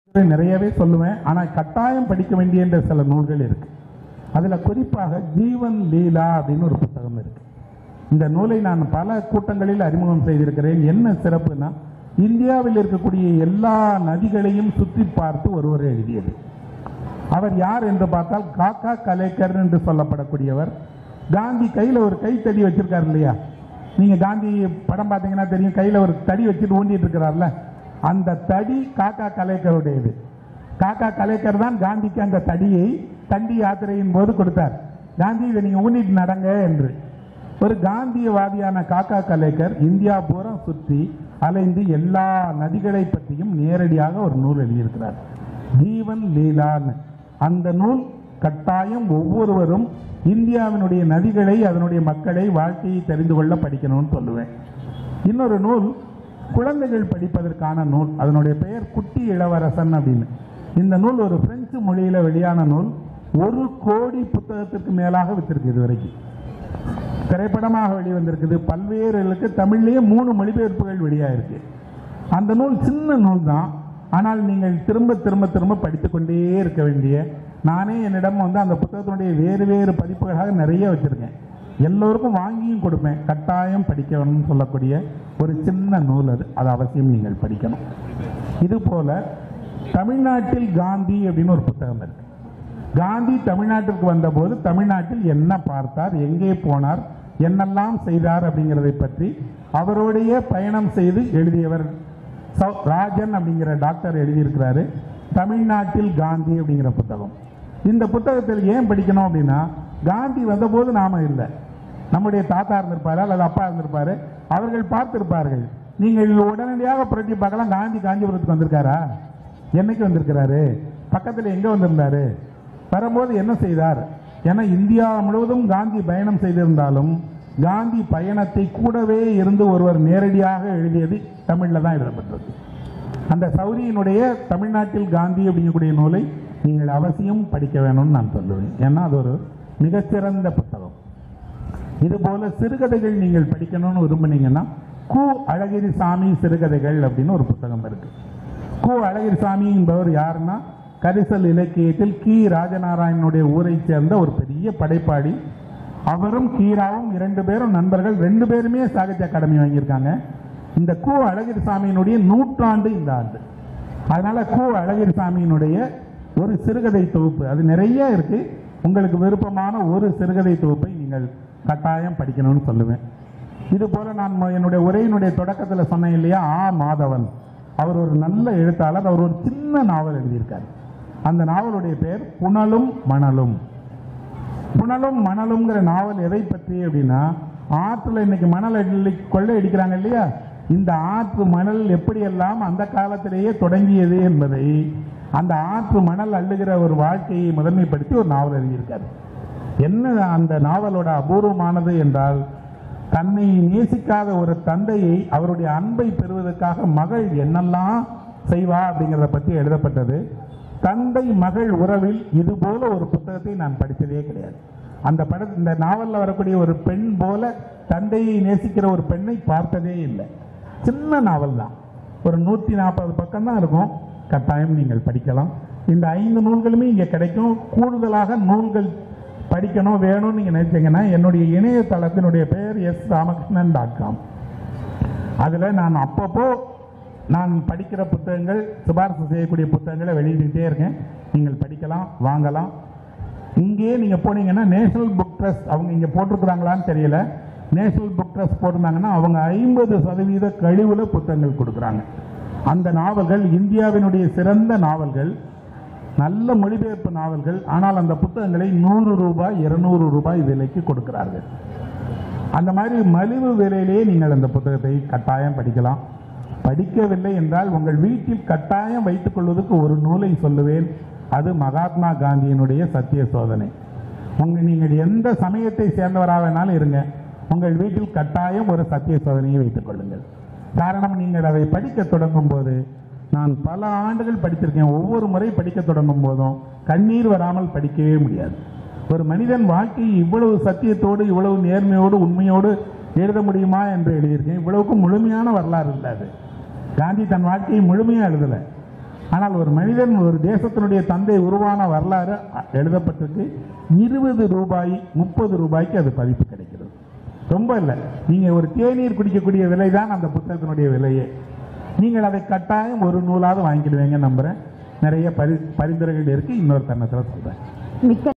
நிறையவே சொல்லுவேன் ஆனா கட்டாயம் படிக்க வேண்டிய சில நூல்கள் இருக்கு அதுல குறிப்பாக ஜீவன் லீலா அப்படின்னு ஒரு புத்தகம் இருக்கு இந்த நூலை நான் பல கூட்டங்களில் அறிமுகம் செய்திருக்கிறேன் என்ன சிறப்புனா இந்தியாவில் இருக்கக்கூடிய எல்லா நதிகளையும் சுற்றி பார்த்து ஒருவர் எழுதியது அவர் யார் என்று பார்த்தால் காக்கா கலேக்கர் என்று சொல்லப்படக்கூடியவர் காந்தி கையில ஒரு கைத்தடி வச்சிருக்காரு இல்லையா நீங்க காந்தி படம் பார்த்தீங்கன்னா தெரியும் கையில ஒரு தடி வச்சுட்டு ஊண்டிட்டு இருக்கிறார்ல அந்த தடி காக்கா கலேக்கருடையது காக்கா கலேக்கர் தான் காந்திக்கு அந்த தடியை தண்டி யாத்திரையின் போது கொடுத்தார் காந்தி இதை நீங்க ஊண்டிட்டு நடங்க என்று ஒரு காந்தியவாதியான காக்கா கலேக்கர் இந்தியா பூரா சுற்றி அலைந்து எல்லா நதிகளை பற்றியும் நேரடியாக ஒரு நூல் எழுதியிருக்கிறார் ஜீவன் லீலான்னு அந்த நூல் கட்டாயம் ஒவ்வொருவரும் இந்தியாவினுடைய நதிகளை அதனுடைய மக்களை வாழ்க்கையை தெரிந்து கொள்ள படிக்கணும்னு சொல்லுவேன் இன்னொரு நூல் குழந்தைகள் படிப்பதற்கான நூல் அதனுடைய பெயர் குட்டி இளவரசன் அப்படின்னு இந்த நூல் ஒரு பிரெஞ்சு மொழியில வெளியான நூல் ஒரு கோடி புத்தகத்திற்கு மேலாக வித்திருக்கு இது வரைக்கும் திரைப்படமாக வெளிவந்திருக்குது பல்வேறு தமிழ்லேயே மூணு மொழிபெயர்ப்புகள் வெளியாயிருக்கு அந்த நூல் சின்ன நூல் தான் ஆனால் நீங்கள் திரும்ப திரும்ப திரும்ப படித்துக்கொண்டே இருக்க வேண்டிய நானே என்னிடம் வந்து அந்த புத்தகத்தினுடைய வேறு வேறு பதிப்புகளாக நிறைய வச்சிருக்கேன் எல்லோருக்கும் வாங்கியும் கொடுப்பேன் கட்டாயம் படிக்கணும்னு சொல்லக்கூடிய ஒரு சின்ன நூல் அது அது அவசியம் நீங்கள் படிக்கணும் இது போல தமிழ்நாட்டில் காந்தி அப்படின்னு ஒரு புத்தகம் இருக்கு காந்தி தமிழ்நாட்டிற்கு வந்தபோது தமிழ்நாட்டில் என்ன பார்த்தார் எங்கே போனார் என்னெல்லாம் செய்தார் அப்படிங்கிறதை பற்றி அவருடைய பயணம் செய்து எழுதியவர் சௌ- ராஜன் அப்படிங்கிற டாக்டர் எழுதியிருக்கிறாரு தமிழ்நாட்டில் காந்தி அப்படிங்கிற புத்தகம் இந்த புத்தகத்தில் ஏன் படிக்கணும் அப்படின்னா காந்தி வந்தபோது நாம இல்லை நம்முடைய தாத்தா இருந்திருப்பாரு அல்லது அப்பா இருந்திருப்பாரு அவர்கள் பார்த்திருப்பார்கள் நீங்கள் உடனடியாக புரட்டி பார்க்கலாம் காந்தி காஞ்சிபுரத்துக்கு வந்திருக்காரா என்னைக்கு வந்திருக்கிறாரு பக்கத்தில் எங்க வந்திருந்தாரு வரும்போது என்ன செய்தார் ஏன்னா இந்தியா முழுவதும் காந்தி பயணம் செய்திருந்தாலும் காந்தி பயணத்தை கூடவே இருந்து ஒருவர் நேரடியாக எழுதியது தமிழ்ல தான் எழுதப்பட்டிருக்கு அந்த சௌரியினுடைய தமிழ்நாட்டில் காந்தி அப்படிங்கக்கூடிய நூலை நீங்கள் அவசியம் படிக்க வேணும்னு நான் சொல்லுவேன் ஏன்னா அது ஒரு மிகச்சிறந்த புத்தகம் இது போல சிறுகதைகள் நீங்கள் படிக்கணும்னு விரும்புனீங்கன்னா கு அழகிரிசாமி சிறுகதைகள் அப்படின்னு ஒரு புத்தகம் இருக்கு கு அழகிரிசாமி என்பவர் யாருன்னா கரிசல் இலக்கியத்தில் கி ராஜநாராயணனுடைய ஊரை சேர்ந்த ஒரு பெரிய படைப்பாளி அவரும் கீராவும் இரண்டு பேரும் நண்பர்கள் ரெண்டு பேருமே சாகித்ய அகாடமி வாங்கியிருக்காங்க இந்த கு அழகிரிசாமியினுடைய நூற்றாண்டு இந்த ஆண்டு அதனால கு அழகிரிசாமியினுடைய ஒரு சிறுகதை தொகுப்பு அது நிறைய இருக்கு உங்களுக்கு விருப்பமான ஒரு சிறுகதை தொகுப்பை நீங்கள் கட்டாயம் படிக்கணும்னு சொல்லுவேன் இது போல நான் ம- என்னுடைய உரையினுடைய தொடக்கத்தில் சொன்னேன் இல்லையா ஆ மாதவன் அவர் ஒரு நல்ல எழுத்தாளர் அவர் ஒரு சின்ன நாவல் எழுதியிருக்கார் அந்த நாவலுடைய பெயர் புனலும் மணலும் புனலும் மணலும்ங்கிற நாவல் எதை பற்றி அப்படின்னா ஆற்றுல இன்னைக்கு மணல் அள்ளி கொள்ளை அடிக்கிறாங்க இல்லையா இந்த ஆற்று மணல் எப்படியெல்லாம் அந்த காலத்திலேயே தொடங்கியது என்பதை அந்த ஆற்று மணல் அள்ளுகிற ஒரு வாழ்க்கையை முதன்மைப்படுத்தி ஒரு நாவல் எழுதியிருக்காரு என்ன அந்த நாவலோட அபூர்வமானது என்றால் தன்னை நேசிக்காத ஒரு தந்தையை அவருடைய அன்பை பெறுவதற்காக மகள் என்னெல்லாம் செய்வா அப்படிங்கிறத பற்றி எழுதப்பட்டது தந்தை மகள் உறவில் இது போல ஒரு புத்தகத்தை நான் படித்ததே கிடையாது அந்த பட இந்த நாவல்ல வரக்கூடிய ஒரு பெண் போல தந்தையை நேசிக்கிற ஒரு பெண்ணை பார்த்ததே இல்லை சின்ன நாவல் தான் ஒரு நூற்றி நாற்பது பக்கம் தான் இருக்கும் கட்டாயம் நீங்கள் படிக்கலாம் இந்த ஐந்து நூல்களுமே இங்கே கிடைக்கும் கூடுதலாக நூல்கள் படிக்கணும் வேணும்னு நீங்கள் நினைச்சீங்கன்னா என்னுடைய இணையதளத்தினுடைய பெயர் எஸ் ராமகிருஷ்ணன் டாட் காம் அதில் நான் அப்பப்போ நான் படிக்கிற புத்தகங்கள் சிபாரிசு செய்யக்கூடிய புத்தகங்களை வெளியிட்டுட்டே இருக்கேன் நீங்கள் படிக்கலாம் வாங்கலாம் இங்கேயே நீங்க போனீங்கன்னா நேஷனல் புக் ட்ரஸ்ட் அவங்க இங்க போட்டிருக்கிறாங்களான்னு தெரியல நேஷனல் புக் ட்ரஸ்ட் போட்டிருந்தாங்கன்னா அவங்க ஐம்பது சதவீத கழிவுல புத்தகங்கள் கொடுக்குறாங்க அந்த நாவல்கள் இந்தியாவினுடைய சிறந்த நாவல்கள் நல்ல மொழிபெயர்ப்பு நாவல்கள் ஆனால் அந்த புத்தகங்களை நூறு ரூபாய் இருநூறு ரூபாய் விலைக்கு கொடுக்கிறார்கள் அந்த மாதிரி மலிவு விலையிலேயே நீங்கள் அந்த புத்தகத்தை கட்டாயம் படிக்கலாம் படிக்கவில்லை என்றால் உங்கள் வீட்டில் கட்டாயம் வைத்துக் கொள்வதற்கு ஒரு நூலை சொல்லுவேன் அது மகாத்மா காந்தியினுடைய சத்திய சோதனை உங்க நீங்கள் எந்த சமயத்தை சேர்ந்தவராக வேணாலும் இருங்க உங்கள் வீட்டில் கட்டாயம் ஒரு சத்திய சோதனையை வைத்துக் கொள்ளுங்கள் காரணம் நீங்கள் அதை படிக்க தொடங்கும் போது நான் பல ஆண்டுகள் படித்திருக்கேன் ஒவ்வொரு முறை படிக்க தொடங்கும் போதும் கண்ணீர் வராமல் படிக்கவே முடியாது ஒரு மனிதன் வாழ்க்கையை இவ்வளவு சத்தியத்தோடு இவ்வளவு நேர்மையோடு உண்மையோடு எழுத முடியுமா என்று எழுதியிருக்கேன் இவ்வளவுக்கும் முழுமையான வரலாறு இல்லை அது காந்தி தன் வாழ்க்கையை முழுமையா எழுதல ஆனால் ஒரு மனிதன் ஒரு தேசத்தினுடைய தந்தை உருவான வரலாறு அ- எழுதப்பட்டிருக்கு இருபது ரூபாய் முப்பது ரூபாய்க்கு அது பதிப்பு கிடைக்கிறது ரொம்ப இல்லை நீங்க ஒரு தேநீர் குடிக்கக்கூடிய விலை தான் அந்த புத்தகத்தினுடைய விலையே நீங்கள் அதை கட்டாயம் ஒரு நூலாவது வாங்கிடுவீங்க நம்புறேன் நிறைய பரி பரிந்துரைகள் இருக்கு இன்னொரு தருணத்தில் சொல்றேன் மிக்க